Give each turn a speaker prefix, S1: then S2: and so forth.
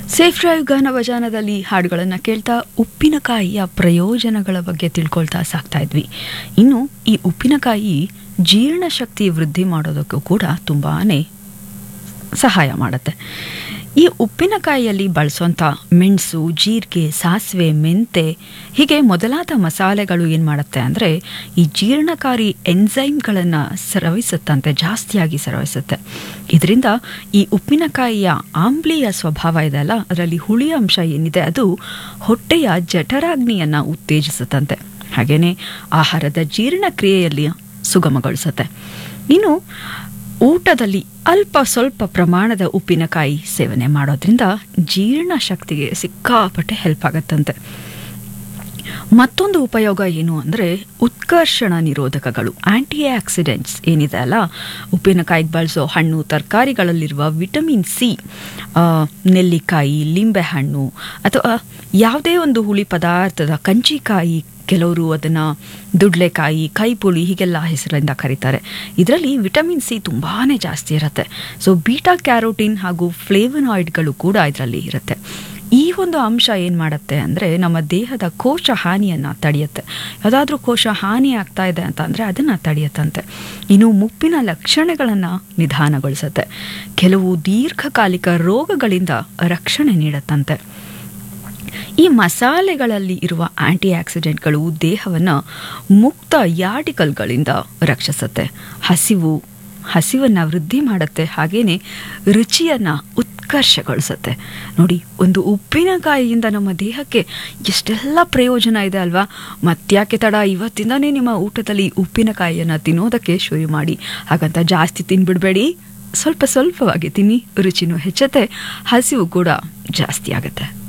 S1: safe drive ಗಾನ ವಜಾನದಲ್ಲಿ ಹಾಡುಗಳನ್ನು ಕೇಳ್ತಾ ಉಪ್ಪಿನಕಾಯಿಯ ಪ್ರಯೋಜನಗಳ ಬಗ್ಗೆ ತಿಳ್ಕೊಳ್ತಾ ಸಾಕ್ತಾ ಇದ್ವಿ ಇನ್ನು ಈ ಉಪ್ಪಿನಕಾಯಿ ಜೀರ್ಣಶಕ್ತಿ ವೃದ್ಧಿ ಮಾಡೋದಕ್ಕೂ ಕೂಡ ತುಂಬಾ ಸಹಾಯ ಮಾಡುತ್ತೆ ಈ ಉಪ್ಪಿನಕಾಯಿಯಲ್ಲಿ ಬಳಸುವಂಥ ಮೆಣಸು ಜೀರಿಗೆ ಸಾಸಿವೆ ಮೆಂತೆ ಹೀಗೆ ಮೊದಲಾದ ಮಸಾಲೆಗಳು ಏನು ಮಾಡುತ್ತೆ ಅಂದರೆ ಈ ಜೀರ್ಣಕಾರಿ ಎನ್ಸೈಮ್ಗಳನ್ನು ಸ್ರವಿಸುತ್ತಂತೆ ಜಾಸ್ತಿಯಾಗಿ ಸ್ರವಿಸುತ್ತೆ ಇದರಿಂದ ಈ ಉಪ್ಪಿನಕಾಯಿಯ ಆಮ್ಲೀಯ ಸ್ವಭಾವ ಇದೆಯಲ್ಲ ಅದರಲ್ಲಿ ಹುಳಿ ಅಂಶ ಏನಿದೆ ಅದು ಹೊಟ್ಟೆಯ ಜಠರಾಗ್ನಿಯನ್ನು ಉತ್ತೇಜಿಸುತ್ತಂತೆ ಹಾಗೆಯೇ ಆಹಾರದ ಜೀರ್ಣಕ್ರಿಯೆಯಲ್ಲಿ ಸುಗಮಗೊಳಿಸುತ್ತೆ ಇನ್ನು ಊಟದಲ್ಲಿ ಅಲ್ಪ ಸ್ವಲ್ಪ ಪ್ರಮಾಣದ ಉಪ್ಪಿನಕಾಯಿ ಸೇವನೆ ಮಾಡೋದ್ರಿಂದ ಜೀರ್ಣಶಕ್ತಿಗೆ ಸಿಕ್ಕಾಪಟ್ಟೆ ಹೆಲ್ಪ್ ಆಗತ್ತಂತೆ ಮತ್ತೊಂದು ಉಪಯೋಗ ಏನು ಅಂದರೆ ಉತ್ಕರ್ಷಣ ನಿರೋಧಕಗಳು ಆಂಟಿ ಆಕ್ಸಿಡೆಂಟ್ಸ್ ಏನಿದೆ ಅಲ್ಲ ಉಪ್ಪಿನಕಾಯಿಗೆ ಬಳಸೋ ಹಣ್ಣು ತರಕಾರಿಗಳಲ್ಲಿರುವ ವಿಟಮಿನ್ ಸಿ ನೆಲ್ಲಿಕಾಯಿ ಲಿಂಬೆಹಣ್ಣು ಅಥವಾ ಯಾವುದೇ ಒಂದು ಹುಳಿ ಪದಾರ್ಥದ ಕಂಚಿಕಾಯಿ ಕೆಲವರು ಅದನ್ನು ದುಡ್ಲೆಕಾಯಿ ಕೈಪುಳಿ ಹೀಗೆಲ್ಲ ಹೆಸರಿಂದ ಕರೀತಾರೆ ಇದರಲ್ಲಿ ವಿಟಮಿನ್ ಸಿ ತುಂಬಾ ಜಾಸ್ತಿ ಇರುತ್ತೆ ಸೊ ಬೀಟಾ ಕ್ಯಾರೋಟಿನ್ ಹಾಗೂ ಫ್ಲೇವನಾಯ್ಡ್ಗಳು ಕೂಡ ಇದರಲ್ಲಿ ಇರುತ್ತೆ ಈ ಒಂದು ಅಂಶ ಏನು ಮಾಡುತ್ತೆ ಅಂದರೆ ನಮ್ಮ ದೇಹದ ಕೋಶ ಹಾನಿಯನ್ನು ತಡೆಯುತ್ತೆ ಯಾವುದಾದ್ರೂ ಕೋಶ ಹಾನಿ ಆಗ್ತಾ ಇದೆ ಅಂತ ಅಂದರೆ ಅದನ್ನು ತಡೆಯುತ್ತಂತೆ ಇನ್ನು ಮುಪ್ಪಿನ ಲಕ್ಷಣಗಳನ್ನು ನಿಧಾನಗೊಳಿಸುತ್ತೆ ಕೆಲವು ದೀರ್ಘಕಾಲಿಕ ರೋಗಗಳಿಂದ ರಕ್ಷಣೆ ನೀಡುತ್ತಂತೆ ಈ ಮಸಾಲೆಗಳಲ್ಲಿ ಇರುವ ಆಂಟಿ ಆಕ್ಸಿಡೆಂಟ್ಗಳು ದೇಹವನ್ನು ಮುಕ್ತ ಯಾರ್ಟಿಕಲ್ಗಳಿಂದ ರಕ್ಷಿಸುತ್ತೆ ಹಸಿವು ಹಸಿವನ್ನು ವೃದ್ಧಿ ಮಾಡುತ್ತೆ ಹಾಗೆಯೇ ರುಚಿಯನ್ನು ಉತ್ಕರ್ಷಗೊಳಿಸುತ್ತೆ ನೋಡಿ ಒಂದು ಉಪ್ಪಿನಕಾಯಿಯಿಂದ ನಮ್ಮ ದೇಹಕ್ಕೆ ಎಷ್ಟೆಲ್ಲ ಪ್ರಯೋಜನ ಇದೆ ಅಲ್ವಾ ಮತ್ತ್ಯಾಕೆ ತಡ ಇವತ್ತಿಂದನೇ ನಿಮ್ಮ ಊಟದಲ್ಲಿ ಉಪ್ಪಿನಕಾಯಿಯನ್ನು ತಿನ್ನೋದಕ್ಕೆ ಶುರು ಮಾಡಿ ಹಾಗಂತ ಜಾಸ್ತಿ ತಿನ್ಬಿಡಬೇಡಿ ಸ್ವಲ್ಪ ಸ್ವಲ್ಪವಾಗಿ ತಿನ್ನಿ ರುಚಿನೂ ಹೆಚ್ಚುತ್ತೆ ಹಸಿವು ಕೂಡ ಜಾಸ್ತಿ ಆಗುತ್ತೆ